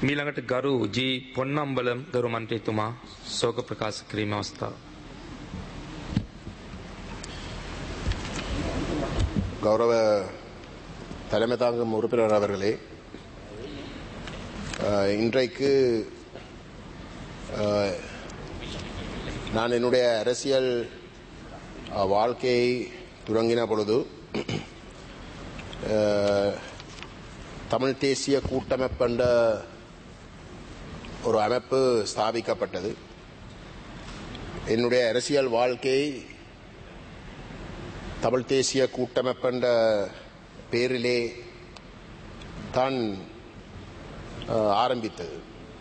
මීළඟට ගරු ජී පොන්නම්බලම් ගරු මන්ත්‍රීතුමා සෝක ප්‍රකාශ කිරීම අවස්ථාව. கௌரவ தலைமை தாங்கும் உறுப்பினர் அவர்களே அஹ், இன்றைக்கு அஹ், நான் என்னுடைய அரசியல் அஹ், வாழ்க்கையை தொடங்கின பொழுது அஹ், தமிழ் தேசிய கூட்டமைப்பு என்ற ஒரு அமைப்பு ஸ்தாபிக்கப்பட்டது என்னுடைய அரசியல் வாழ்க்கை தமிழ் தேசிய கூட்டமைப்பு என்ற பேரிலே தான் அஹ், ஆரம்பித்தது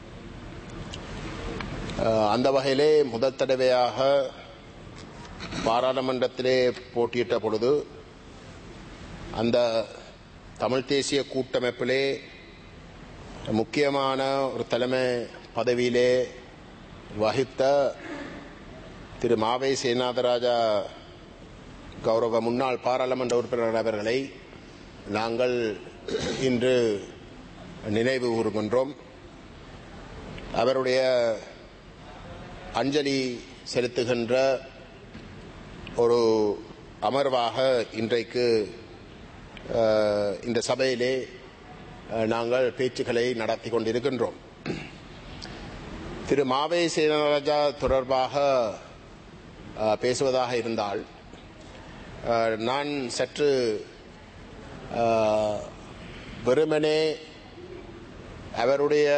அஹ், அந்த வகையிலே முதல் தடவையாக பாராளுமன்றத்திலே போட்டியிட்ட பொழுது அந்த தமிழ் தேசிய கூட்டமைப்பிலே முக்கியமான ஒரு தலைமை பதவியிலே வகித்த திரு மாவை சேனாதராஜா கௌரவ முன்னாள் பாராளுமன்ற உறுப்பினர் அவர்களை நாங்கள் இன்று நினைவு கூறுகின்றோம் அவருடைய அஞ்சலி செலுத்துகின்ற ஒரு அமர்வாக இன்றைக்கு அஹ், இந்த சபையிலே அஹ், நாங்கள் பேச்சுக்களை நடத்தி கொண்டிருக்கின்றோம் திரு மாவை சேனராஜா தொடர்பாக அஹ், பேசுவதாக இருந்தால் அஹ், நான் சற்று அஹ், வெறுமனே அவருடைய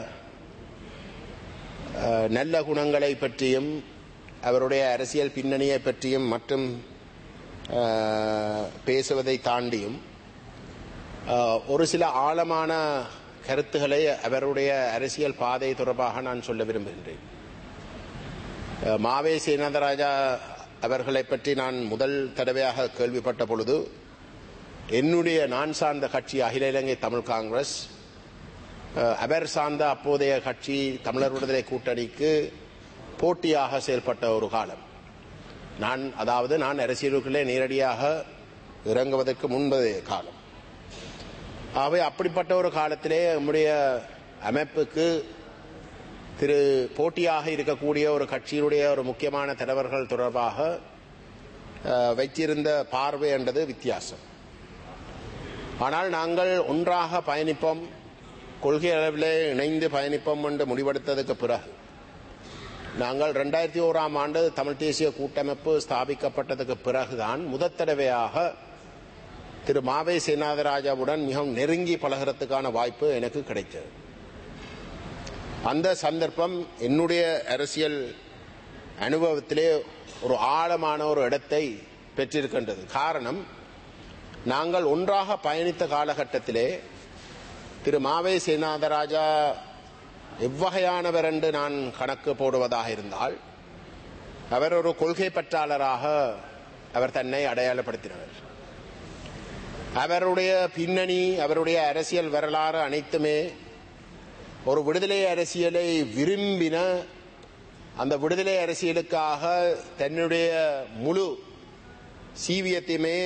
அஹ், நல்ல குணங்களை பற்றியும் அவருடைய அரசியல் பின்னணியை பற்றியும் மற்றும் அஹ், பேசுவதை தாண்டியும் அஹ், ஒரு சில ஆழமான கருத்துக்களை அவருடைய அரசியல் பாதை தொடர்பாக நான் சொல்ல விரும்புகின்றேன் அஹ், மாவே சேனந்தராஜா அவர்களை பற்றி நான் முதல் தடவையாக கேள்விப்பட்ட பொழுது என்னுடைய நான் சார்ந்த கட்சி அகில இலங்கை தமிழ் காங்கிரஸ் அஹ், அவர் சார்ந்த அப்போதைய கட்சி தமிழர் விடுதலை கூட்டணிக்கு போட்டியாக செயல்பட்ட ஒரு காலம் நான் அதாவது நான் அரசியலுக்குள்ளே நேரடியாக இறங்குவதற்கு முன்பதைய காலம் ஆகவே அப்படிப்பட்ட ஒரு காலத்திலே நம்முடைய அமைப்புக்கு திரு போட்டியாக இருக்கக்கூடிய ஒரு கட்சியினுடைய ஒரு முக்கியமான தலைவர்கள் தொடர்பாக அஹ், வைத்திருந்த பார்வை என்றது வித்தியாசம் ஆனால் நாங்கள் ஒன்றாக பயணிப்போம் கொள்கை அளவிலே இணைந்து பயணிப்போம் என்று முடிவெடுத்ததுக்கு பிறகு நாங்கள் ரெண்டாயிரத்தி ஓராம் ஆண்டு தமிழ் தேசிய கூட்டமைப்பு ஸ்தாபிக்கப்பட்டதுக்கு பிறகுதான் முதற் தடவையாக திரு மாவை சேனாதராஜாவுடன் மிகவும் நெருங்கி பழகிறதுக்கான வாய்ப்பு எனக்கு கிடைத்தது அந்த சந்தர்ப்பம் என்னுடைய அரசியல் அனுபவத்திலே ஒரு ஆழமான ஒரு இடத்தை பெற்றிருக்கின்றது காரணம் நாங்கள் ஒன்றாக பயணித்த காலகட்டத்திலே திரு மாவை சேனாதராஜா எவ்வகையானவர் என்று நான் கணக்கு போடுவதாக இருந்தால் அவர் ஒரு கொள்கை பற்றாளராக அவர் தன்னை அடையாளப்படுத்தினவர் அவருடைய பின்னணி அவருடைய அரசியல் வரலாறு அனைத்துமே ஒரு விடுதலை அரசியலை விரும்பின அந்த விடுதலை அரசியலுக்காக தன்னுடைய முழு சீவியத்தையுமே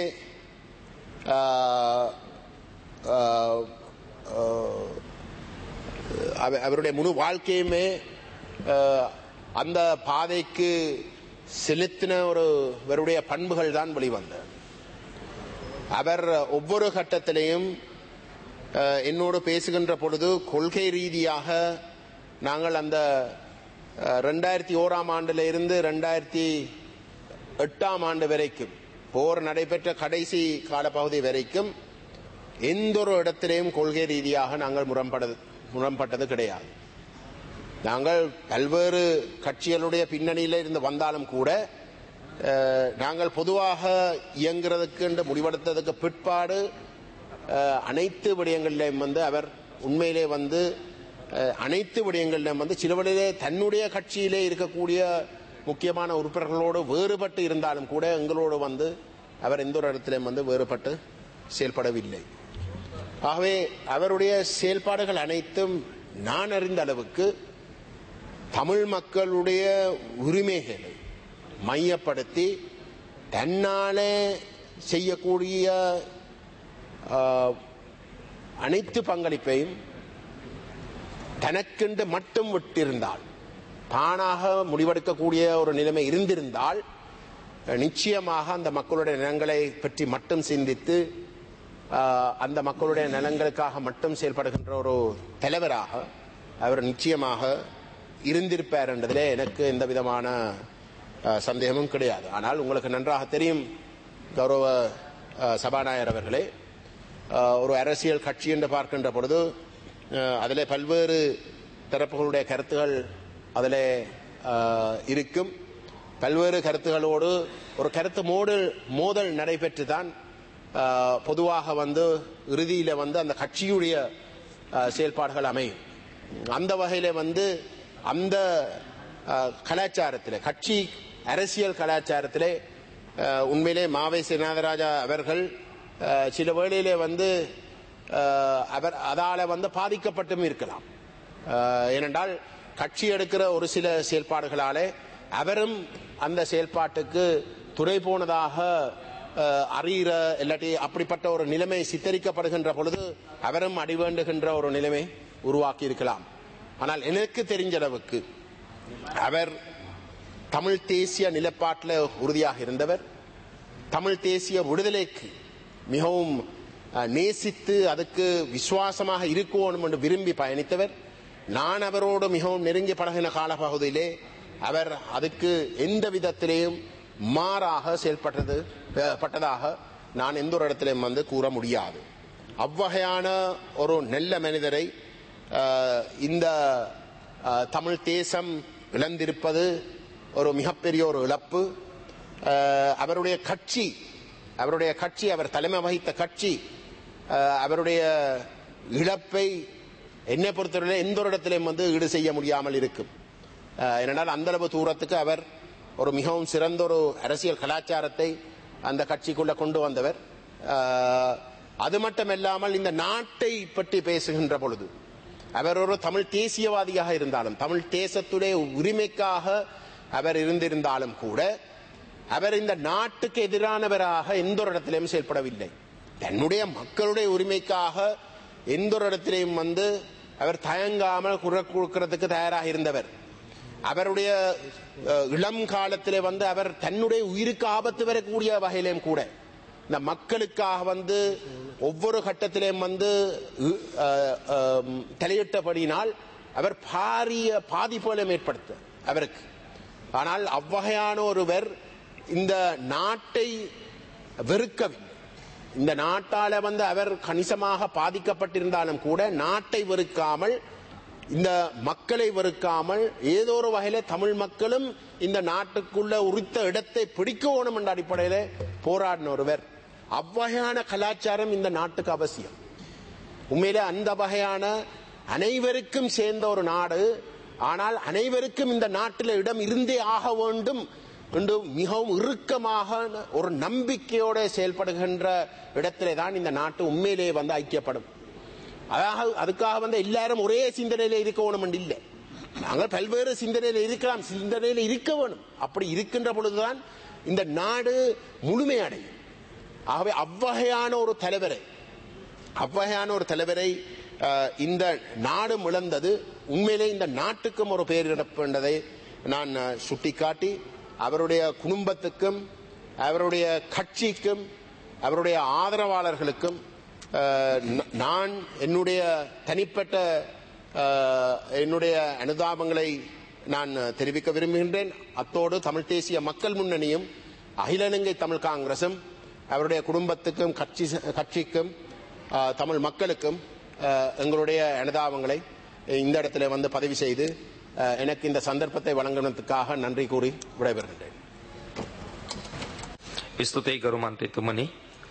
ஆஹ், ஆஹ், ஆஹ், அவ- அவருடைய முழு வாழ்க்கையுமே ஆஹ், அந்த பாதைக்கு செலுத்தின ஒரு இவருடைய பண்புகள் தான் வெளிவந்தது அவர் ஒவ்வொரு கட்டத்திலையும் அஹ், என்னோடு பேசுகின்ற பொழுது கொள்கை ரீதியாக நாங்கள் அந்த ரெண்டாயிரத்தி ஓராம் ஆண்டுல இருந்து ரெண்டாயிரத்தி எட்டாம் ஆண்டு வரைக்கும் போர் நடைபெற்ற கடைசி காலப்பகுதி வரைக்கும் எந்த ஒரு இடத்திலேயும் கொள்கை ரீதியாக நாங்கள் முரண்பட முரண்பட்டது கிடையாது நாங்கள் பல்வேறு கட்சிகளுடைய பின்னணியில் இருந்து வந்தாலும் கூட அஹ், நாங்கள் பொதுவாக இயங்குறதுக்கு என்று முடிவெடுத்ததுக்கு பிற்பாடு அஹ், அனைத்து விடயங்களிலும் வந்து அவர் உண்மையிலே வந்து அஹ், அனைத்து விடயங்களிலும் வந்து சிலவழிலே தன்னுடைய கட்சியிலே இருக்கக்கூடிய முக்கியமான உறுப்பினர்களோடு வேறுபட்டு இருந்தாலும் கூட எங்களோடு வந்து அவர் எந்த ஒரு இடத்திலும் வந்து வேறுபட்டு செயல்படவில்லை ஆகவே அவருடைய செயல்பாடுகள் அனைத்தும் நான் அறிந்த அளவுக்கு தமிழ் மக்களுடைய உரிமைகளை மையப்படுத்தி தன்னாலே செய்யக்கூடிய ஆஹ், அனைத்து பங்களிப்பையும் தனக்கென்று மட்டும் விட்டிருந்தால் தானாக முடிவெடுக்கக்கூடிய ஒரு நிலைமை இருந்திருந்தால் நிச்சயமாக அந்த மக்களுடைய நலன்களை பற்றி மட்டும் சிந்தித்து ஆஹ், அந்த மக்களுடைய நலன்களுக்காக மட்டும் செயல்படுகின்ற ஒரு தலைவராக அவர் நிச்சயமாக இருந்திருப்பார் என்றதிலே எனக்கு எந்த விதமான ஆஹ், சந்தேகமும் கிடையாது ஆனால் உங்களுக்கு நன்றாக தெரியும் கௌரவ ஆஹ், சபாநாயகர் அவர்களே ஆஹ், ஒரு அரசியல் கட்சி என்று பார்க்கின்ற பொழுது ஆஹ், அதிலே பல்வேறு தரப்புகளுடைய கருத்துகள் அதிலே ஆஹ், இருக்கும் பல்வேறு கருத்துகளோடு ஒரு கருத்து மோதல் மோதல் நடைபெற்று தான் ஆஹ், பொதுவாக வந்து இறுதியில வந்து அந்த கட்சியுடைய ஆஹ், செயல்பாடுகள் அமையும் அந்த வகையில வந்து அந்த ஆஹ், கலாச்சாரத்திலே கட்சி அரசியல் கலாச்சாரத்திலே ஆஹ், உண்மையிலே மாவை சீனாதராஜா அவர்கள் ஆஹ், சில வேளையிலே வந்து ஆஹ், அவர் அதால வந்து பாதிக்கப்பட்டும் இருக்கலாம் ஆஹ், ஏனென்றால் கட்சி எடுக்கிற ஒரு சில செயல்பாடுகளாலே அவரும் அந்த செயல்பாட்டுக்கு துணை போனதாக ஆஹ், அறிகிற இல்லாட்டி அப்படிப்பட்ட ஒரு நிலைமை சித்தரிக்கப்படுகின்ற பொழுது அவரும் அடிவேண்டுகின்ற ஒரு நிலைமை உருவாக்கி இருக்கலாம் ஆனால் எனக்கு தெரிஞ்ச அளவுக்கு அவர் தமிழ் தேசிய நிலப்பாட்டில் உறுதியாக இருந்தவர் தமிழ் தேசிய விடுதலைக்கு மிகவும் அஹ், நேசித்து அதுக்கு விசுவாசமாக இருக்கணும் என்று விரும்பி பயணித்தவர் நான் அவரோடு மிகவும் நெருங்கி பழகின காலப்பகுதியிலே அவர் அதுக்கு எந்த விதத்திலேயும் மாறாக செயல்பட்டது அஹ், பட்டதாக நான் எந்த ஒரு இடத்திலையும் வந்து கூற முடியாது அவ்வகையான ஒரு நல்ல மனிதரை அஹ், இந்த அஹ், தமிழ் தேசம் இழந்திருப்பது ஒரு மிகப்பெரிய ஒரு இழப்பு அஹ், அவருடைய கட்சி அவருடைய கட்சி அவர் தலைமை வகித்த கட்சி அஹ், அவருடைய இழப்பை என்னை பொறுத்தவரை எந்த ஒரு இடத்திலையும் வந்து ஈடு செய்ய முடியாமல் இருக்கும் அஹ், ஏனென்றால் அந்த அளவு தூரத்துக்கு அவர் ஒரு மிகவும் சிறந்த ஒரு அரசியல் கலாச்சாரத்தை அந்த கட்சிக்குள்ள கொண்டு வந்தவர் அஹ், அது மட்டுமல்லாமல் இந்த நாட்டை பற்றி பேசுகின்ற பொழுது அவர் ஒரு தமிழ் தேசியவாதியாக இருந்தாலும் தமிழ் தேசத்துடைய உரிமைக்காக அவர் இருந்திருந்தாலும் கூட அவர் இந்த நாட்டுக்கு எதிரானவராக எந்த ஒரு இடத்திலையும் செயல்படவில்லை தன்னுடைய மக்களுடைய உரிமைக்காக எந்த ஒரு இடத்திலையும் வந்து அவர் தயங்காமல் குரல் கொடுக்கிறதுக்கு தயாராக இருந்தவர் அவருடைய அஹ், இளம் காலத்திலே வந்து அவர் தன்னுடைய உயிருக்கு ஆபத்து வரக்கூடிய வகையிலும் கூட இந்த மக்களுக்காக வந்து ஒவ்வொரு கட்டத்திலேயும் வந்து இ- அஹ், அஹ், தலையிட்டபடியினால் அவர் பாரிய பாதிப்புகளும் ஏற்படுத்த அவருக்கு ஆனால் அவ்வகையான ஒருவர் இந்த நாட்டை வெறுக்கவில்லை இந்த நாட்டால வந்து அவர் கணிசமாக பாதிக்கப்பட்டிருந்தாலும் கூட நாட்டை வெறுக்காமல் இந்த மக்களை வெறுக்காமல் ஏதோ ஒரு வகையில தமிழ் மக்களும் இந்த நாட்டுக்குள்ள உரித்த இடத்தை பிடிக்கணும் என்ற அடிப்படையில போராடின ஒருவர் அவ்வகையான கலாச்சாரம் இந்த நாட்டுக்கு அவசியம் உண்மையிலே அந்த வகையான அனைவருக்கும் சேர்ந்த ஒரு நாடு ஆனால் அனைவருக்கும் இந்த நாட்டில் இடம் இருந்தே ஆக வேண்டும் என்று மிகவும் இறுக்கமாக ஒரு நம்பிக்கையோட செயல்படுகின்ற இடத்திலே தான் இந்த நாட்டு உண்மையிலேயே வந்து ஐக்கியப்படும் அதாக அதுக்காக வந்து எல்லாரும் ஒரே சிந்தனையில இருக்கணும் என்று இல்லை நாங்கள் பல்வேறு சிந்தனையில இருக்கலாம் சிந்தனையில இருக்க வேணும் அப்படி இருக்கின்ற பொழுதுதான் இந்த நாடு முழுமையடையும் ஆகவே அவ்வகையான ஒரு தலைவரை அவ்வகையான ஒரு தலைவரை அஹ், இந்த நாடு இழந்தது உண்மையிலே இந்த நாட்டுக்கும் ஒரு பேரிழப்பு என்பதை நான் அஹ், சுட்டிக்காட்டி அவருடைய குடும்பத்துக்கும் அவருடைய கட்சிக்கும் அவருடைய ஆதரவாளர்களுக்கும் அஹ், ந- நான் என்னுடைய தனிப்பட்ட அஹ், என்னுடைய அனுதாபங்களை நான் தெரிவிக்க விரும்புகின்றேன் அத்தோடு தமிழ் தேசிய மக்கள் முன்னணியும் அகில இலங்கை தமிழ் காங்கிரசும் அவருடைய குடும்பத்துக்கும் கட்சி கட்சிக்கும் அஹ், தமிழ் மக்களுக்கும் அஹ், எங்களுடைய அனுதாபங்களை இந்த இடத்துல வந்து பதிவு செய்து அஹ், எனக்கு இந்த சந்தர்ப்பத்தை வழங்கினதுக்காக நன்றி கூறி விடைபெறுகின்றேன் ස්තුතියි ගරු මන්ත්‍රීතුමනි